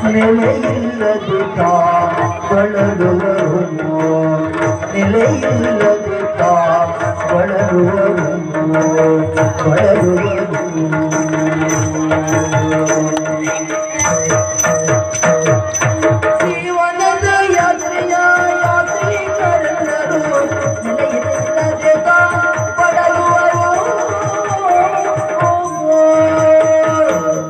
ನೆಲೆಯಿಲ್ಲದೆ ತಾ ಬಳಲುವರು ನೆಲೆಯಿಲ್ಲದೆ ತಾ ಬಳಲುವರು ಬಳಲುವರು ಜೀವನದ ಯಾತ್ರೆಯ ಯಾತ್ರಿಕರೆಲ್ಲರೂ ನೆಲೆಯಿಲ್ಲದೆ ತಾ ಬಳಲುವರು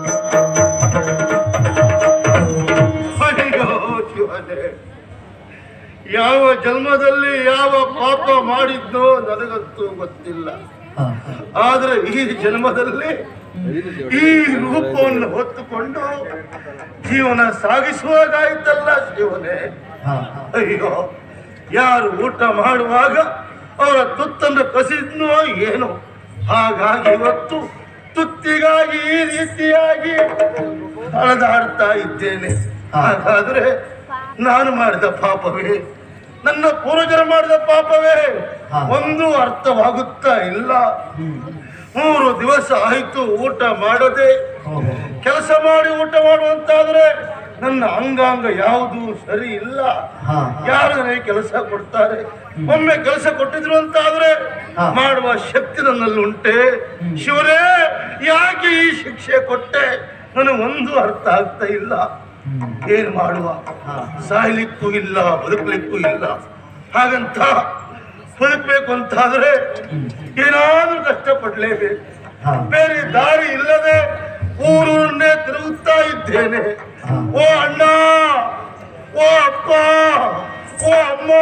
ಅಯ್ಯೋ ಶಿವನೇ ಯಾವ ಜನ್ಮದಲ್ಲಿ ಯಾವ ಪಾಪ ಮಾಡಿದ್ನೋ ನನಗಂತೂ ಗೊತ್ತಿಲ್ಲ ಆದ್ರೆ ಈ ಜನ್ಮದಲ್ಲಿ ಈ ರೂಪವನ್ನು ಹೊತ್ತುಕೊಂಡು ಜೀವನ ಸಾಗಿಸುವಾಗಾಯ್ತಲ್ಲ ಶಿವನೇ ಅಯ್ಯೋ ಯಾರು ಊಟ ಮಾಡುವಾಗ ಅವರ ತುತ್ತನ್ನು ಕಸಿದ್ನೋ ಏನೋ ಹಾಗಾಗಿ ಇವತ್ತು ತುತ್ತಿಗಾಗಿ ಈ ರೀತಿಯಾಗಿ ಅಳದಾಡ್ತಾ ಇದ್ದೇನೆ ಹಾಗಾದ್ರೆ ನಾನು ಮಾಡಿದ ಪಾಪವೇ ನನ್ನ ಪೂರ್ವಜರು ಮಾಡಿದ ಪಾಪವೇ ಹಾ. ಒಂದು ಅರ್ಥವಾಗುತ್ತಾ ಇಲ್ಲ ಮೂರು ದಿವಸ ಆಯ್ತು ಊಟ ಮಾಡದೆ ಕೆಲಸ ಮಾಡಿ ಊಟ ಮಾಡುವಂತಾದ್ರೆ ನನ್ನ ಅಂಗಾಂಗ ಯಾವುದು ಸರಿ ಇಲ್ಲ ಹಾ. ಯಾರು ನನಗೆ ಕೆಲಸ ಕೊಡ್ತಾರೆ ಒಮ್ಮೆ ಕೆಲಸ ಕೊಟ್ಟಿದ್ರು ಅಂತ ಆದ್ರೆ ಹಾ. ಮಾಡುವ ಶಕ್ತಿ ನನ್ನಲ್ಲಿ ಉಂಟೆ ಶಿವರೇ ಯಾಕೆ ಈ ಶಿಕ್ಷೆ ಕೊಟ್ಟೆ ನನಗೆ ಒಂದು ಅರ್ಥ ಆಗ್ತಾ ಇಲ್ಲ ಏನ್ ಮಾಡುವ ಹಾ. ಸಾಯ್ಲಿಕ್ಕೂ ಇಲ್ಲ ಬದುಕಲಿಕ್ಕೂ ಇಲ್ಲ ಹಾಗಂತ ಬದುಕಬೇಕು ಅಂತಾದ್ರೆ ಏನಾದ್ರೂ ಕಷ್ಟಪಡ್ಲೇಬೇಕು ಹಾ. ಬೇರೆ ದಾರಿ ಇಲ್ಲದೆ ಊರನ್ನೇ ತಿರುಗುತ್ತಾ ಇದ್ದೇನೆ ಹಾ. ಓ ಅಣ್ಣ ಓ ಅಪ್ಪ ಓ ಅಮ್ಮ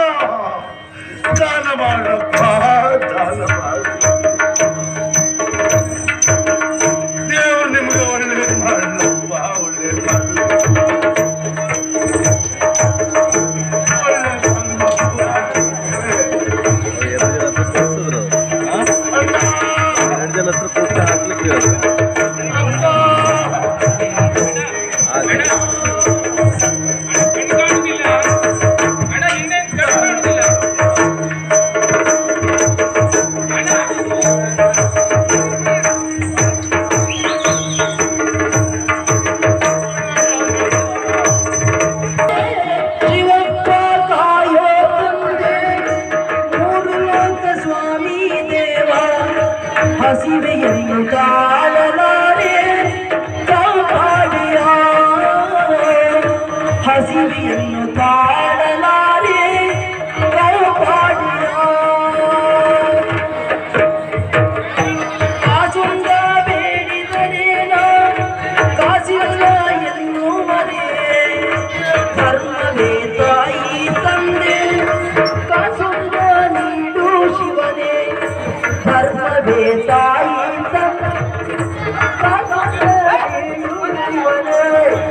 ದಾನ ಮಾಡಪ್ಪ ದಾನ ಮಾಡು ದೇವರು ನಿಮಗೆ ಒಳ್ಳೆ ಮಾಡಲಪ್ಪ ಒಳ್ಳೆ ಮಾಡಲು ಒಳ್ಳೆ ಎರಡು ಜನ ಹತ್ರ ತೋರಿಸಿದ್ರು ಅಣ್ಣ ಎರಡು ಜನ ಹತ್ರ ತೋರಿಸಿ ಹಾಕ್ಲಿಕ್ಕೆ ಹೇಳಿದ್ರು ಆದ್ರೆ ಕಣ್ ಕಾಣುದಿಲ್ಲ ಅಣ್ಣ ಇನ್ನೇನ್ ಕಣ್ ಕಾಣುದಿಲ್ಲ ಅಣ್ಣ ಶಿವಪ್ಪ ಕಾಯೋ ತಂದೆ ಮೂರು ಲೋಕ ಸ್ವಾಮಿ ದೇವ ಹಸಿವೆಯನ್ನು ಕಾಣಲಾರೆ ಕಾಪಾಡಿಯ ಹಸಿವೆಯನ್ನು ಕಾಣಲಾರೆ ಕಾಪಾಡಿಯ ಕಾಸುಂಗ ಬೇಡಿದರೇನ ಕಾಸಿಲ್ಲ ಎನ್ನುವರೇ ಧರ್ಮವೇ ತಾಯಿ ತಂದೆ ಕಾಸುಂಗ ನೀಡು ಶಿವನೇ ಧರ್ಮವೇ ತಾಯಿ ತಂದೆ ಕಾಸುಂಗ ನೀಡು ಶಿವನೇ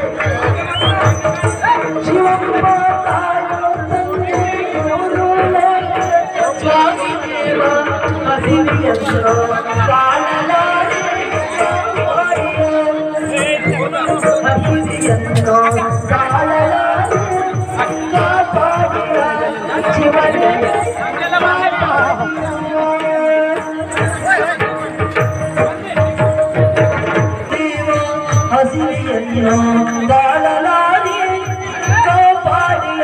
ಶಿವಪ್ಪ ತಾಯೋ ತಂದೆ ಗುರು ಸ್ವಾಮಿ ದೇವ ಹಸಿರಿಯನ್ನು ಕಾಣಲಾರೆ ಹಸಿರಿಯನ್ನು ಕಾಣಲಾರೆ ಕಾಪಾಡಿಯ ಶಿವನೇ ದೇವ ಹಸಿರಿಯನ್ನು ಕಾಣಲಾರೆ ಕಾಪಾಡಿಯ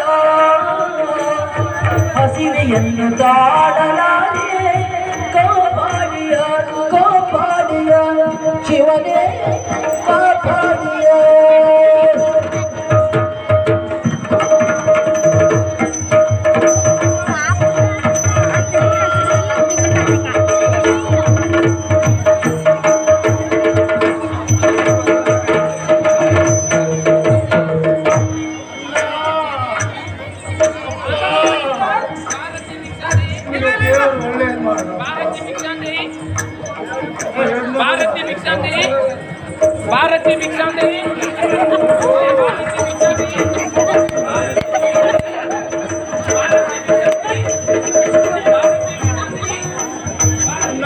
ಹಸಿವೆಯನ್ನು ತಾಡಲಾರೆ ಕಾಪಾಡಿಯ ಕಾಪಾಡಿಯ ಶಿವನೇ ಕಾಪಾಡಿಯ ದೇವರು ಒಳ್ಳೇದು ಮಾಡು ಭಾರತಿ ಭಿಕ್ಷಾಂದೇಹಿ ಭಾರತಿ ಭಿಕ್ಷಾಂದೇಹಿ ಭಾರತಿ ಭಿಕ್ಷಾಂದೇಹಿ ಭಾರತಿ ಭಿಕ್ಷಾಂದೇಹಿ ಅಣ್ಣ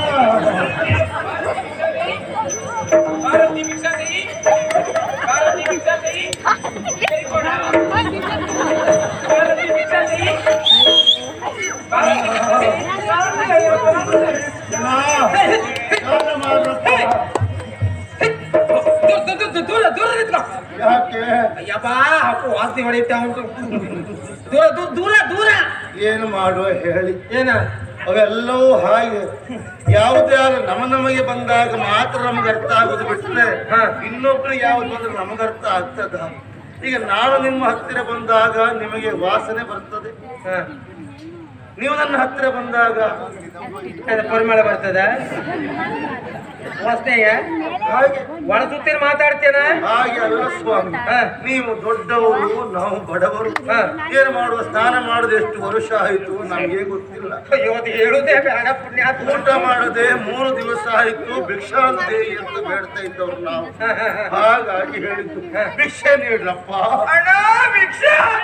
ಭಾರತಿ ಭಿಕ್ಷಾಂದೇಹಿ ಭಾರತಿ ಭಿಕ್ಷಾಂದೇಹಿ ಕೇಳಿಕೊಡ ಭಾರತಿ ಭಿಕ್ಷಾಂದೇಹಿ ಭಾರತಿ ಭಿಕ್ಷಾಂದೇಹಿ ದಾನ ಮಾಡಪ್ಪ ದೂರ ದೂರ ದೂರ ದೂರ ನಿಂತ್ಕೊ ಅಪ್ಪ ಅಪ್ಪು ವಾಸನೆ ಹೊಡಿತಾ ಉಂಟು ದೂರ ದೂರ ದೂರ ದೂರ ಏನು ಮಾಡುವ ಹೇಳಿ ಏನ ಅವೆಲ್ಲವೂ ಹಾಗೆ ಯಾವುದೇ ಆಗಲಿ ನಮ್ಮ ನಮಗೆ ಬಂದಾಗ ಮಾತ್ರ ನಮಗೆ ಅರ್ಥ ಆಗುದು ಬಿಟ್ಟರೆ ಹಾ. ಇನ್ನೊಬ್ರಿಗೆ ಯಾವ್ದು ಬಂದ್ರೆ ನಮಗೆ ಅರ್ಥ ಆಗ್ತದ ಈಗ ನಾನು ನಿಮ್ಮ ಹತ್ತಿರ ಬಂದಾಗ ನಿಮಗೆ ವಾಸನೆ ಬರ್ತದೆ ಹ. ನೀವು ನನ್ನ ಹತ್ತಿರ ಬಂದಾಗ ಅದು ಪರಿಮಳ ಬರ್ತದ ವಾಸನೆಯ ಹಾಗೆ ಒಳ ಸುತ್ತಿನ ಮಾತಾಡ್ತೇನ ಹಾಗೆ ಅಲ್ಲ ಸ್ವಾಮಿ ಹಾ. ನೀವು ದೊಡ್ಡವರು ನಾವು ಬಡವರು ಹಾ. ಏನು ಮಾಡುವ ಸ್ನಾನ ಮಾಡುದು ಎಷ್ಟು ವರ್ಷ ಆಯಿತು ನಮಗೆ ಗೊತ್ತಿಲ್ಲ ಅಯ್ಯೋ ಅದು ಹೇಳುದೇ ಬೇಡ ಪುಣ್ಯಾತ್ಮ ಊಟ ಮಾಡದೆ ಮೂರು ದಿವಸ ಆಯಿತು ಭಿಕ್ಷಾಂತಿ ಅಂತ ಬೇಡ್ತಾ ಇದ್ದವ್ರು ನಾವು ಹ, ಹ, ಹ. ಹಾಗಾಗಿ ಹೇಳಿದ್ದು ಭಿಕ್ಷೆ ನೀಡ್ಲಪ್ಪ ಅಣ್ಣ ಭಿಕ್ಷೆ